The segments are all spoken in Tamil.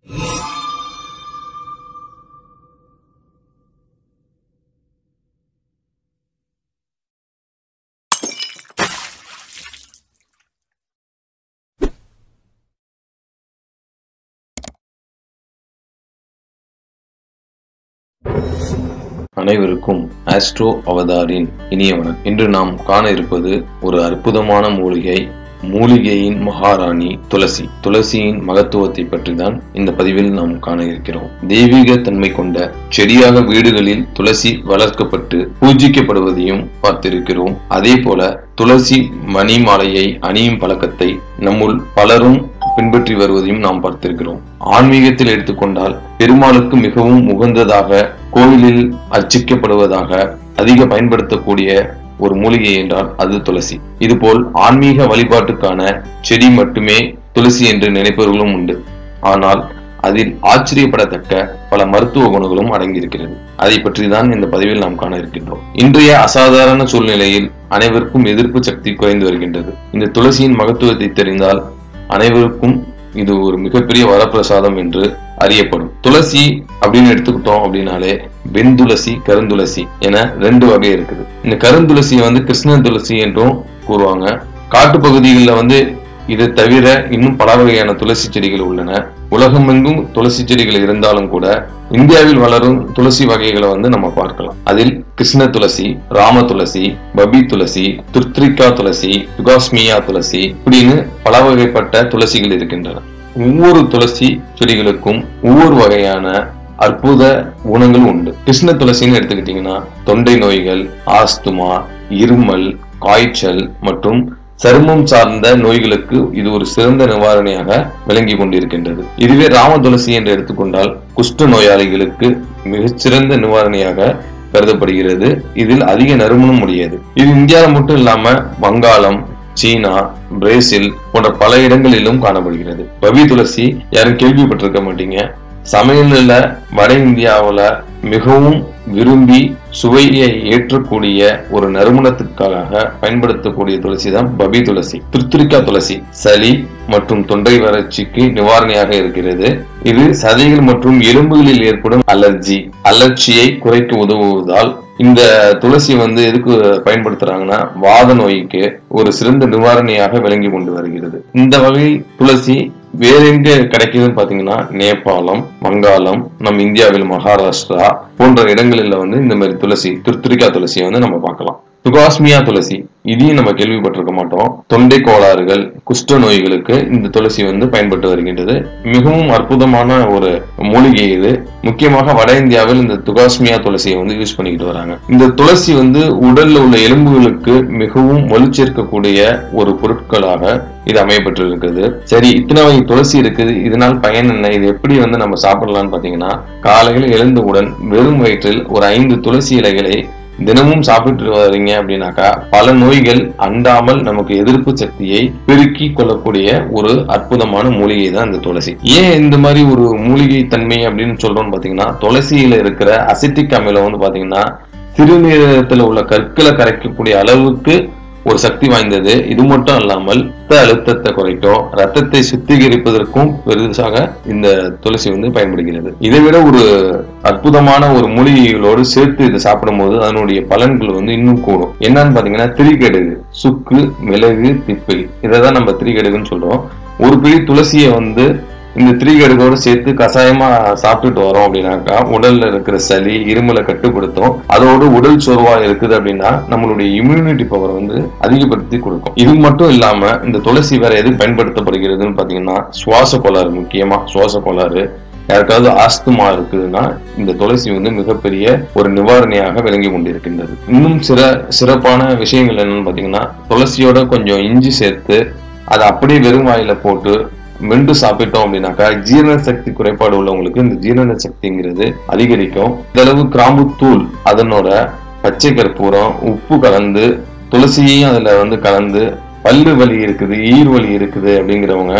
அனைவருக்கும் ஆஸ்ட்ரோ அவதாரின் இனிய வணக்கம் இன்று நாம் காண இருப்பது ஒரு அற்புதமான மூலிகை மூலிகையின் மகாராணி துளசி துளசியின் மகத்துவத்தை பற்றி தான் இந்த பதிவில் நாம் காண இருக்கிறோம் தெய்வீக தன்மை கொண்ட செடியாக வீடுகளில் துளசி வளர்க்கப்பட்டு பூஜிக்கப்படுவதையும் பார்த்திருக்கிறோம் அதே போல துளசி மணி மாலையை அணியும் பழக்கத்தை நம்முள் பலரும் பின்பற்றி வருவதையும் நாம் பார்த்திருக்கிறோம் ஆன்மீகத்தில் எடுத்துக்கொண்டால் பெருமாளுக்கு மிகவும் உகந்ததாக கோவிலில் அர்ச்சிக்கப்படுவதாக அதிக பயன்படுத்தக்கூடிய ஒரு மூலிகை என்றால் அது துளசி இதுபோல் ஆன்மீக வழிபாட்டுக்கான செடி மட்டுமே துளசி என்று நினைப்பவர்களும் உண்டு ஆனால் அதில் ஆச்சரியப்படத்தக்க பல மருத்துவ குணங்களும் அடங்கியிருக்கிறது அதை பற்றி தான் இந்த பதிவில் நாம் காண இருக்கின்றோம் இன்றைய அசாதாரண சூழ்நிலையில் அனைவருக்கும் எதிர்ப்பு சக்தி குறைந்து வருகின்றது இந்த துளசியின் மகத்துவத்தை தெரிந்தால் அனைவருக்கும் இது ஒரு மிகப்பெரிய வரப்பிரசாதம் என்று அறியப்படும் துளசி அப்படின்னு எடுத்துக்கிட்டோம் அப்படின்னாலே வெண்துளசி கருந்துளசி என ரெண்டு வகை இருக்குது இந்த கருந்துளசியை வந்து கிருஷ்ண துளசி என்றும் கூறுவாங்க காட்டு பகுதிகளில் வந்து இதை தவிர இன்னும் பல வகையான துளசி செடிகள் உள்ளன உலகமெங்கும் துளசி செடிகள் இருந்தாலும் கூட இந்தியாவில் வளரும் துளசி வகைகளை வந்து நம்ம பார்க்கலாம் அதில் கிருஷ்ண துளசி ராம துளசி பபி துளசி துர்த்ரிகா துளசி யுகாஸ்மியா துளசி இப்படின்னு பல வகைப்பட்ட துளசிகள் இருக்கின்றன ஒவ்வொரு துளசி செடிகளுக்கும் ஒவ்வொரு வகையான அற்புத குணங்கள் உண்டு கிருஷ்ண துளசின்னு எடுத்துக்கிட்டீங்கன்னா தொண்டை நோய்கள் ஆஸ்துமா இருமல் காய்ச்சல் மற்றும் சருமம் சார்ந்த நோய்களுக்கு இது ஒரு சிறந்த நிவாரணியாக விளங்கி கொண்டிருக்கின்றது இதுவே ராம துளசி என்று எடுத்துக்கொண்டால் குஷ்ட நோயாளிகளுக்கு மிகச்சிறந்த நிவாரணியாக கருதப்படுகிறது இதில் அதிக நறுமணம் உடையது இது இந்தியாவில் மட்டும் இல்லாம வங்காளம் சீனா பிரேசில் போன்ற பல இடங்களிலும் காணப்படுகிறது பவி துளசி யாரும் கேள்விப்பட்டிருக்க மாட்டீங்க சமையல்ல வட இந்தியாவுல மிகவும் விரும்பி சுவையை ஏற்றக்கூடிய ஒரு நறுமணத்துக்காக பயன்படுத்தக்கூடிய துளசி தான் பபி துளசி திருத்திரிக்கா துளசி சளி மற்றும் தொண்டை வறட்சிக்கு நிவாரணியாக இருக்கிறது இது சதைகள் மற்றும் எலும்புகளில் ஏற்படும் அலர்ஜி அலர்ச்சியை குறைக்க உதவுவதால் இந்த துளசி வந்து எதுக்கு பயன்படுத்துறாங்கன்னா வாத நோய்க்கு ஒரு சிறந்த நிவாரணியாக விளங்கி கொண்டு வருகிறது இந்த வகை துளசி வேற எங்க கிடைக்குதுன்னு பாத்தீங்கன்னா நேபாளம் வங்காளம் நம் இந்தியாவில் மகாராஷ்டிரா போன்ற இடங்களில் வந்து இந்த மாதிரி துளசி துர்த்திரிக்கா துளசியை வந்து நம்ம பார்க்கலாம் துகாஸ்மியா துளசி இதையும் நம்ம கேள்விப்பட்டிருக்க மாட்டோம் தொண்டை கோளாறுகள் குஷ்ட நோய்களுக்கு இந்த துளசி வந்து பயன்பட்டு வருகின்றது மிகவும் அற்புதமான ஒரு மூலிகை இது முக்கியமாக வட இந்தியாவில் இந்த துகாஸ்மியா துளசியை வந்து யூஸ் பண்ணிக்கிட்டு வராங்க இந்த துளசி வந்து உடல்ல உள்ள எலும்புகளுக்கு மிகவும் வலு சேர்க்கக்கூடிய ஒரு பொருட்களாக இது அமையப்பட்டிருக்கிறது சரி இத்தனை வகை துளசி இருக்குது இதனால் பயன் என்ன இது எப்படி வந்து நம்ம சாப்பிடலாம்னு பாத்தீங்கன்னா காலையில் எழுந்தவுடன் வெறும் வயிற்றில் ஒரு ஐந்து துளசி இலைகளை தினமும் சாப்பிட்டு வரீங்க அப்படின்னாக்கா பல நோய்கள் அண்டாமல் நமக்கு எதிர்ப்பு சக்தியை பெருக்கி கொள்ளக்கூடிய ஒரு அற்புதமான மூலிகை தான் இந்த துளசி ஏன் இந்த மாதிரி ஒரு மூலிகை தன்மை அப்படின்னு சொல்றோம்னு பாத்தீங்கன்னா துளசியில இருக்கிற அசிட்டிக் அமிலம் வந்து பாத்தீங்கன்னா சிறுநீரகத்துல உள்ள கற்களை கரைக்கக்கூடிய அளவுக்கு ஒரு சக்தி வாய்ந்தது இது மட்டும் இல்லாமல் ரத்த அழுத்தத்தை குறைக்கும் ரத்தத்தை சுத்திகரிப்பதற்கும் பெருசாக இந்த துளசி வந்து பயன்படுகிறது இதை விட ஒரு அற்புதமான ஒரு மூலிகைகளோடு சேர்த்து இதை சாப்பிடும்போது அதனுடைய பலன்கள் வந்து இன்னும் கூடும் என்னன்னு பாத்தீங்கன்னா திரிகடுகு சுக்கு மிளகு திப்பிலி இதை தான் நம்ம திரிகடுகுன்னு சொல்றோம் ஒரு பிடி துளசியை வந்து இந்த திரிகடுகோடு சேர்த்து கஷாயமா சாப்பிட்டுட்டு வரோம் அப்படின்னாக்கா உடல்ல இருக்கிற சளி இருமலை கட்டுப்படுத்தும் அதோடு உடல் சோர்வா இருக்குது அப்படின்னா நம்மளுடைய இம்யூனிட்டி பவர் வந்து அதிகப்படுத்தி கொடுக்கும் இது மட்டும் இல்லாம இந்த துளசி வேற எது பயன்படுத்தப்படுகிறதுன்னு பாத்தீங்கன்னா சுவாச கோளாறு முக்கியமா சுவாச கோளாறு யாருக்காவது ஆஸ்துமா இருக்குதுன்னா இந்த துளசி வந்து மிகப்பெரிய ஒரு நிவாரணியாக விளங்கி கொண்டிருக்கின்றது இன்னும் சில சிறப்பான விஷயங்கள் என்னன்னு பாத்தீங்கன்னா துளசியோட கொஞ்சம் இஞ்சி சேர்த்து அதை அப்படியே வெறும் வாயில போட்டு மென்று சாப்பிட்டோம் அப்படின்னாக்கா ஜீரண சக்தி குறைபாடு உள்ளவங்களுக்கு இந்த ஜீரண சக்திங்கிறது அதிகரிக்கும் இந்த அளவு கிராம்பு தூள் அதனோட பச்சை கற்பூரம் உப்பு கலந்து துளசியையும் அதுல வந்து கலந்து பல்லு வலி இருக்குது ஈர் வலி இருக்குது அப்படிங்கிறவங்க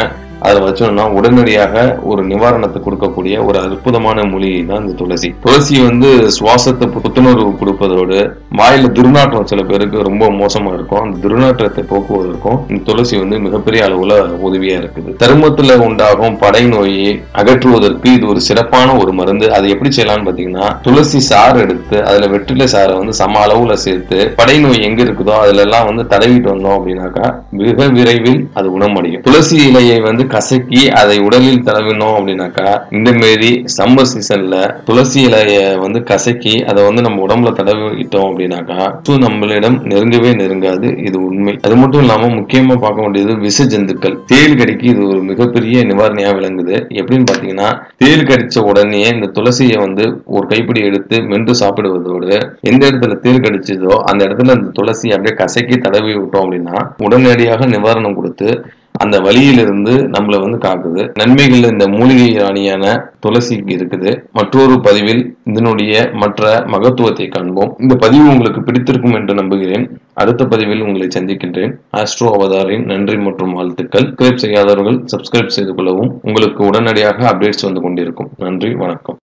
அதை வச்சோம்னா உடனடியாக ஒரு நிவாரணத்தை கொடுக்கக்கூடிய ஒரு அற்புதமான மூலிகை தான் இந்த துளசி துளசி வந்து சுவாசத்தை புத்துணர்வு கொடுப்பதோடு வாயில துர்நாற்றம் சில பேருக்கு ரொம்ப மோசமா இருக்கும் அந்த துர்நாற்றத்தை போக்குவதற்கும் இந்த துளசி வந்து மிகப்பெரிய அளவுல உதவியா இருக்குது சருமத்துல உண்டாகும் படை நோயை அகற்றுவதற்கு இது ஒரு சிறப்பான ஒரு மருந்து அதை எப்படி செய்யலாம்னு பாத்தீங்கன்னா துளசி சாறு எடுத்து அதுல வெற்றிலை சாறை வந்து சம அளவுல சேர்த்து படை நோய் எங்க இருக்குதோ அதுல எல்லாம் வந்து தடவிட்டு வந்தோம் அப்படின்னாக்கா மிக விரைவில் அது குணமடையும் துளசி இலையை வந்து கசக்கி அதை உடலில் தடவினோம் அப்படின்னாக்கா இந்த மாரி சம்மர் சீசன்ல துளசி இலைய வந்து கசக்கி அதை வந்து நம்ம உடம்புல தடவிட்டோம் அப்படின்னாக்கா கொசு நம்மளிடம் நெருங்கவே நெருங்காது இது உண்மை அது மட்டும் இல்லாம முக்கியமா பார்க்க வேண்டியது விஷ ஜந்துக்கள் தேள் கடிக்கு இது ஒரு மிகப்பெரிய நிவாரணியா விளங்குது எப்படின்னு பாத்தீங்கன்னா தேள் கடிச்ச உடனே இந்த துளசியை வந்து ஒரு கைப்பிடி எடுத்து மென்று சாப்பிடுவதோடு எந்த இடத்துல தேள் கடிச்சதோ அந்த இடத்துல அந்த துளசி அப்படியே கசக்கி தடவி விட்டோம் அப்படின்னா உடனடியாக நிவாரணம் கொடுத்து அந்த வழியிலிருந்து நம்மளை வந்து காக்குது நன்மைகள் இந்த மூலிகை ராணியான துளசிக்கு இருக்குது மற்றொரு பதிவில் இதனுடைய மற்ற மகத்துவத்தை காண்போம் இந்த பதிவு உங்களுக்கு பிடித்திருக்கும் என்று நம்புகிறேன் அடுத்த பதிவில் உங்களை சந்திக்கின்றேன் ஆஸ்ட்ரோ அவதாரின் நன்றி மற்றும் வாழ்த்துக்கள் சப்ஸ்கிரைப் செய்யாதவர்கள் சப்ஸ்கிரைப் செய்து கொள்ளவும் உங்களுக்கு உடனடியாக அப்டேட்ஸ் வந்து கொண்டிருக்கும் நன்றி வணக்கம்